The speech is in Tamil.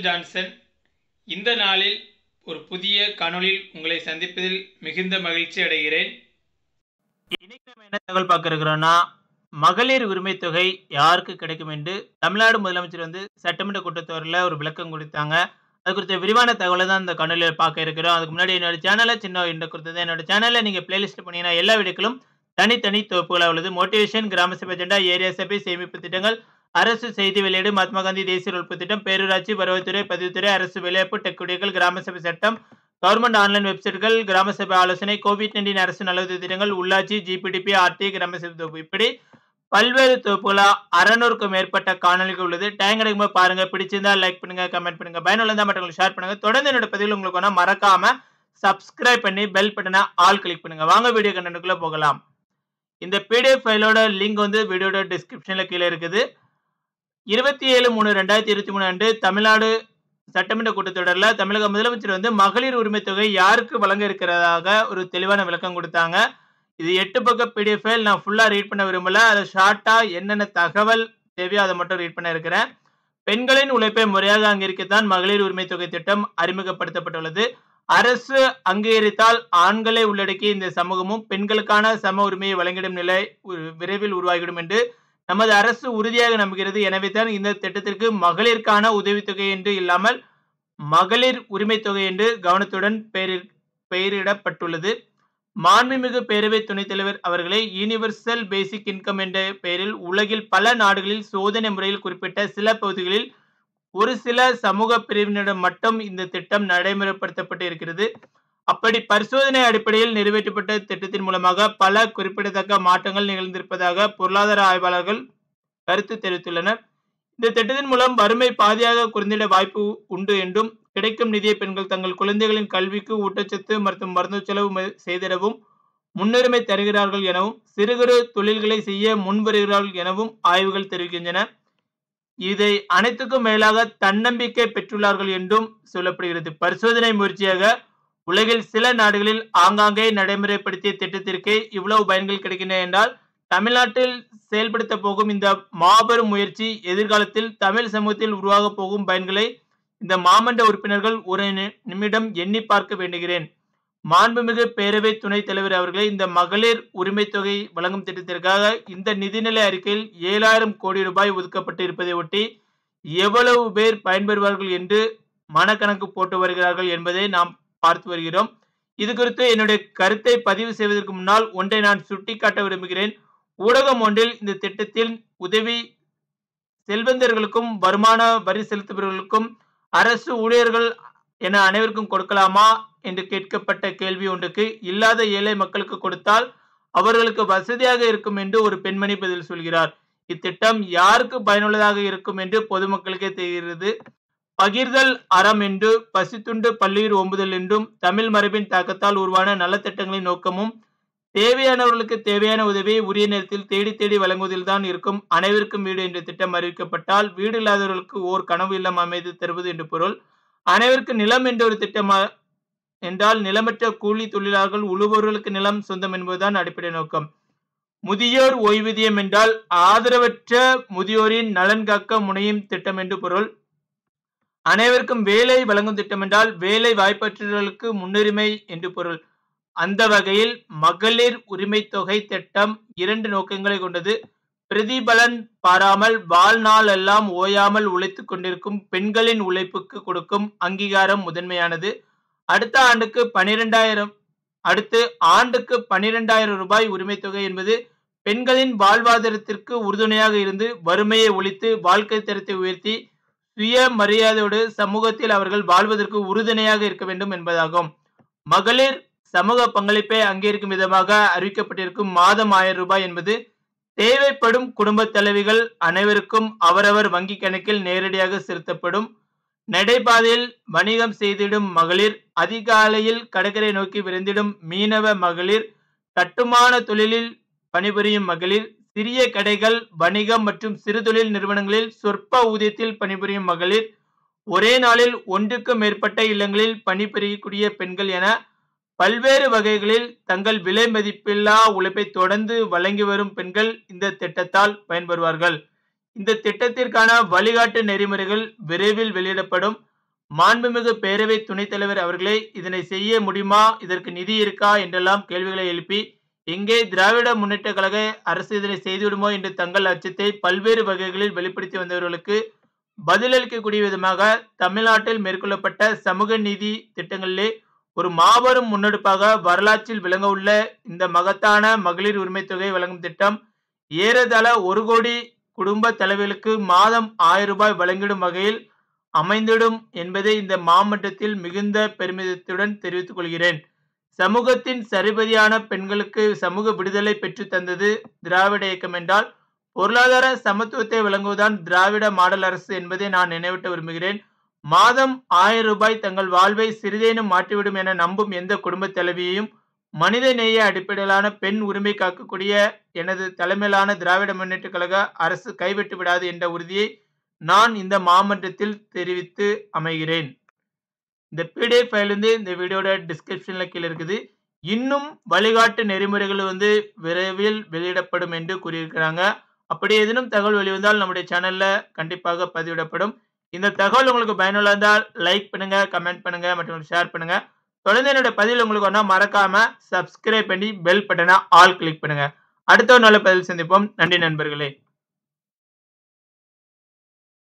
மைக்கேல் ஜான்சன் இந்த நாளில் ஒரு புதிய காணொளியில் உங்களை சந்திப்பதில் மிகுந்த மகிழ்ச்சி அடைகிறேன் இன்னைக்கு நம்ம என்ன தகவல் பார்க்க இருக்கிறோம்னா மகளிர் உரிமை தொகை யாருக்கு கிடைக்கும் என்று தமிழ்நாடு முதலமைச்சர் வந்து சட்டமன்ற கூட்டத்தொடரில் ஒரு விளக்கம் கொடுத்தாங்க அது குறித்த விரிவான தகவலை தான் இந்த காணொலியில் பார்க்க இருக்கிறோம் அதுக்கு முன்னாடி என்னோட சேனலை சின்ன இந்த கொடுத்தது என்னோட சேனலை நீங்கள் பிளேலிஸ்ட் பண்ணீங்கன்னா எல்லா வீடியோக்களும் தனித்தனி தொகுப்புகளாக உள்ளது மோட்டிவேஷன் கிராம சபை அஜெண்டா ஏரியா சபை சேமிப்பு திட்டங்கள் அரசு செய்தி வெளியீடு மகாத்மா காந்தி தேசிய உறுப்பு திட்டம் பேரூராட்சி வருவாய்த்துறை பதிவுத்துறை அரசு வேலைவாய்ப்பு டெக் குடிகள் கிராம சபை சட்டம் கவர்மெண்ட் ஆன்லைன் வெப்சைட்கள் கிராம சபை ஆலோசனை கோவிட் நைன்டீன் அரசு நலவுதவி திட்டங்கள் உள்ளாட்சி ஜிபிடிபி ஆர்டி கிராம சபை தொகுப்பு இப்படி பல்வேறு தொகுப்புகளா அறநூறுக்கும் மேற்பட்ட காணொலிகள் உள்ளது டைம் கிடைக்கும்போது பாருங்க பிடிச்சிருந்தா லைக் பண்ணுங்க கமெண்ட் பண்ணுங்க பயனுள்ளதா மற்றவங்களுக்கு ஷேர் பண்ணுங்க தொடர்ந்து என்னோட பதிவில் உங்களுக்கு வேணா மறக்காம சப்ஸ்கிரைப் பண்ணி பெல் பட்டனை ஆல் கிளிக் பண்ணுங்க வாங்க வீடியோ கண்டென்ட்டுக்குள்ள போகலாம் இந்த பிடிஎஃப் ஃபைலோட லிங்க் வந்து வீடியோட டிஸ்கிரிப்ஷன்ல கீழே இருக்குது இருபத்தி ஏழு மூணு ரெண்டாயிரத்தி இருபத்தி மூணு அன்று தமிழ்நாடு சட்டமன்ற கூட்டத்தொடரில் தமிழக முதலமைச்சர் வந்து மகளிர் உரிமை தொகை யாருக்கு வழங்க இருக்கிறதாக ஒரு தெளிவான விளக்கம் கொடுத்தாங்க இது எட்டு பக்க பிடிஎஃப் ஃபைல் நான் ஃபுல்லாக ரீட் பண்ண விரும்பல அதை ஷார்ட்டாக என்னென்ன தகவல் தேவையோ அதை மட்டும் ரீட் பண்ண இருக்கிறேன் பெண்களின் உழைப்பை முறையாக அங்கீகரிக்கத்தான் மகளிர் உரிமை தொகை திட்டம் அறிமுகப்படுத்தப்பட்டுள்ளது அரசு அங்கீகரித்தால் ஆண்களை உள்ளடக்கிய இந்த சமூகமும் பெண்களுக்கான சம உரிமையை வழங்கிடும் நிலை உ- விரைவில் உருவாகிடும் என்று நமது அரசு உறுதியாக நம்புகிறது எனவே தான் இந்த திட்டத்திற்கு மகளிருக்கான உதவித்தொகை என்று இல்லாமல் மகளிர் உரிமை தொகை என்று கவனத்துடன் பெயரில் பெயரிடப்பட்டுள்ளது மாண்புமிகு பேரவை துணைத் தலைவர் அவர்களை யூனிவர்சல் பேசிக் இன்கம் என்ற பெயரில் உலகில் பல நாடுகளில் சோதனை முறையில் குறிப்பிட்ட சில பகுதிகளில் ஒரு சில சமூக பிரிவினரிடம் மட்டும் இந்த திட்டம் நடைமுறைப்படுத்தப்பட்டு இருக்கிறது அப்படி பரிசோதனை அடிப்படையில் நிறைவேற்றப்பட்ட திட்டத்தின் மூலமாக பல குறிப்பிடத்தக்க மாற்றங்கள் நிகழ்ந்திருப்பதாக பொருளாதார ஆய்வாளர்கள் கருத்து தெரிவித்துள்ளனர் இந்த திட்டத்தின் மூலம் வறுமை பாதியாக குறைந்திட வாய்ப்பு உண்டு என்றும் கிடைக்கும் நிதியை பெண்கள் தங்கள் குழந்தைகளின் கல்விக்கு ஊட்டச்சத்து மற்றும் மருந்து செலவு ம- செய்திடவும் முன்னுரிமை தருகிறார்கள் எனவும் சிறு குறு தொழில்களை செய்ய முன்வருகிறார்கள் எனவும் ஆய்வுகள் தெரிவிக்கின்றன இதை அனைத்துக்கும் மேலாக தன்னம்பிக்கை பெற்றுள்ளார்கள் என்றும் சொல்லப்படுகிறது பரிசோதனை முயற்சியாக உலகில் சில நாடுகளில் ஆங்காங்கே நடைமுறைப்படுத்திய திட்டத்திற்கு இவ்வளவு பயன்கள் கிடைக்கின்றன என்றால் தமிழ்நாட்டில் செயல்படுத்த போகும் இந்த மாபெரும் முயற்சி எதிர்காலத்தில் தமிழ் சமூகத்தில் உருவாக போகும் பயன்களை இந்த மாமன்ற உறுப்பினர்கள் ஒரு நி- நிமிடம் எண்ணி பார்க்க வேண்டுகிறேன் மாண்புமிகு பேரவை துணைத் தலைவர் அவர்களே இந்த மகளிர் உரிமை தொகை வழங்கும் திட்டத்திற்காக இந்த நிதிநிலை அறிக்கையில் ஏழாயிரம் கோடி ரூபாய் ஒதுக்கப்பட்டு இருப்பதை ஒட்டி எவ்வளவு பேர் பயன்பெறுவார்கள் என்று மனக்கணக்கு போட்டு வருகிறார்கள் என்பதை நாம் பார்த்து வருகிறோம் இது குறித்து என்னுடைய கருத்தை பதிவு செய்வதற்கு முன்னால் ஒன்றை நான் சுட்டிக்காட்ட விரும்புகிறேன் ஊடகம் ஒன்றில் இந்த திட்டத்தில் உதவி செல்வந்தர்களுக்கும் வருமான வரி செலுத்துபவர்களுக்கும் அரசு ஊழியர்கள் என அனைவருக்கும் கொடுக்கலாமா என்று கேட்கப்பட்ட கேள்வி ஒன்றுக்கு இல்லாத ஏழை மக்களுக்கு கொடுத்தால் அவர்களுக்கு வசதியாக இருக்கும் என்று ஒரு பெண்மணி பதில் சொல்கிறார் இத்திட்டம் யாருக்கு பயனுள்ளதாக இருக்கும் என்று பொதுமக்களுக்கே தெரிகிறது பகிர்தல் அறம் என்று பசித்துண்டு பள்ளியூர் ஒம்புதல் என்றும் தமிழ் மரபின் தாக்கத்தால் உருவான நலத்திட்டங்களின் நோக்கமும் தேவையானவர்களுக்கு தேவையான உதவியை உரிய நேரத்தில் தேடி தேடி வழங்குவதில் தான் இருக்கும் அனைவருக்கும் வீடு என்ற திட்டம் அறிவிக்கப்பட்டால் வீடு இல்லாதவர்களுக்கு ஓர் கனவு இல்லம் அமைத்து தருவது என்று பொருள் அனைவருக்கு நிலம் என்ற ஒரு திட்டம் அ- என்றால் நிலமற்ற கூலி தொழிலாளர்கள் உழுபவர்களுக்கு நிலம் சொந்தம் என்பதுதான் அடிப்படை நோக்கம் முதியோர் ஓய்வூதியம் என்றால் ஆதரவற்ற முதியோரின் நலன் காக்க முனையும் திட்டம் என்று பொருள் அனைவருக்கும் வேலை வழங்கும் திட்டம் என்றால் வேலை வாய்ப்பற்றவர்களுக்கு முன்னுரிமை என்று பொருள் அந்த வகையில் மகளிர் உரிமை தொகை திட்டம் இரண்டு நோக்கங்களை கொண்டது பிரதிபலன் பாராமல் வாழ்நாள் எல்லாம் ஓயாமல் உழைத்துக் கொண்டிருக்கும் பெண்களின் உழைப்புக்கு கொடுக்கும் அங்கீகாரம் முதன்மையானது அடுத்த ஆண்டுக்கு பனிரெண்டாயிரம் அடுத்து ஆண்டுக்கு பனிரெண்டாயிரம் ரூபாய் உரிமை தொகை என்பது பெண்களின் வாழ்வாதாரத்திற்கு உறுதுணையாக இருந்து வறுமையை ஒழித்து வாழ்க்கை தரத்தை உயர்த்தி சுய மரியாதையோடு சமூகத்தில் அவர்கள் வாழ்வதற்கு உறுதுணையாக இருக்க வேண்டும் என்பதாகும் மகளிர் சமூக பங்களிப்பை அங்கீகரிக்கும் விதமாக அறிவிக்கப்பட்டிருக்கும் மாதம் ஆயிரம் ரூபாய் என்பது தேவைப்படும் குடும்ப தலைவிகள் அனைவருக்கும் அவரவர் வங்கி கணக்கில் நேரடியாக செலுத்தப்படும் நடைபாதையில் வணிகம் செய்திடும் மகளிர் அதிகாலையில் கடற்கரை நோக்கி விரைந்திடும் மீனவ மகளிர் கட்டுமான தொழிலில் பணிபுரியும் மகளிர் சிறிய கடைகள் வணிகம் மற்றும் சிறுதொழில் நிறுவனங்களில் சொற்ப ஊதியத்தில் பணிபுரியும் மகளிர் ஒரே நாளில் ஒன்றுக்கு மேற்பட்ட இல்லங்களில் பணிபுரியக்கூடிய பெண்கள் என பல்வேறு வகைகளில் தங்கள் விலை மதிப்பில்லா உழைப்பை தொடர்ந்து வழங்கி வரும் பெண்கள் இந்த திட்டத்தால் பயன்பெறுவார்கள் இந்த திட்டத்திற்கான வழிகாட்டு நெறிமுறைகள் விரைவில் வெளியிடப்படும் மாண்புமிகு பேரவை துணைத் தலைவர் அவர்களே இதனை செய்ய முடியுமா இதற்கு நிதி இருக்கா என்றெல்லாம் கேள்விகளை எழுப்பி எங்கே திராவிட முன்னேற்ற கழக அரசு இதனை செய்துவிடுமோ என்று தங்கள் அச்சத்தை பல்வேறு வகைகளில் வெளிப்படுத்தி வந்தவர்களுக்கு பதிலளிக்கக்கூடிய விதமாக தமிழ்நாட்டில் மேற்கொள்ளப்பட்ட சமூக நீதி திட்டங்களிலே ஒரு மாபெரும் முன்னெடுப்பாக வரலாற்றில் விளங்க உள்ள இந்த மகத்தான மகளிர் உரிமை தொகை வழங்கும் திட்டம் ஏறதாழ ஒரு கோடி குடும்ப தலைவர்களுக்கு மாதம் ஆயிரம் ரூபாய் வழங்கிடும் வகையில் அமைந்திடும் என்பதை இந்த மாமன்றத்தில் மிகுந்த பெருமிதத்துடன் தெரிவித்துக் கொள்கிறேன் சமூகத்தின் சரிபதியான பெண்களுக்கு சமூக விடுதலை பெற்று தந்தது திராவிட இயக்கம் என்றால் பொருளாதார சமத்துவத்தை வழங்குவதுதான் திராவிட மாடல் அரசு என்பதை நான் நினைவூட்ட விரும்புகிறேன் மாதம் ஆயிரம் ரூபாய் தங்கள் வாழ்வை சிறிதேனும் மாற்றிவிடும் என நம்பும் எந்த குடும்ப தலைவியையும் மனித நேய அடிப்படையிலான பெண் உரிமை காக்கக்கூடிய எனது தலைமையிலான திராவிட முன்னேற்ற கழக அரசு கைவிட்டு விடாது என்ற உறுதியை நான் இந்த மாமன்றத்தில் தெரிவித்து அமைகிறேன் இந்த பிடிஎஃப் ஃபைல் வந்து இந்த வீடியோட டிஸ்கிரிப்ஷன்ல கீழே இருக்குது இன்னும் வழிகாட்டு நெறிமுறைகள் வந்து விரைவில் வெளியிடப்படும் என்று கூறியிருக்கிறாங்க அப்படி ஏதேனும் தகவல் வெளிவந்தால் நம்முடைய சேனல்ல கண்டிப்பாக பதிவிடப்படும் இந்த தகவல் உங்களுக்கு பயனுள்ள இருந்தால் லைக் பண்ணுங்க கமெண்ட் பண்ணுங்க மற்றும் ஷேர் பண்ணுங்க தொடர்ந்து என்னோட பதில் உங்களுக்கு ஒன்றா மறக்காம சப்ஸ்கிரைப் பண்ணி பெல் பட்டனை ஆல் கிளிக் பண்ணுங்க அடுத்த ஒரு நல்ல பதில் சந்திப்போம் நன்றி நண்பர்களே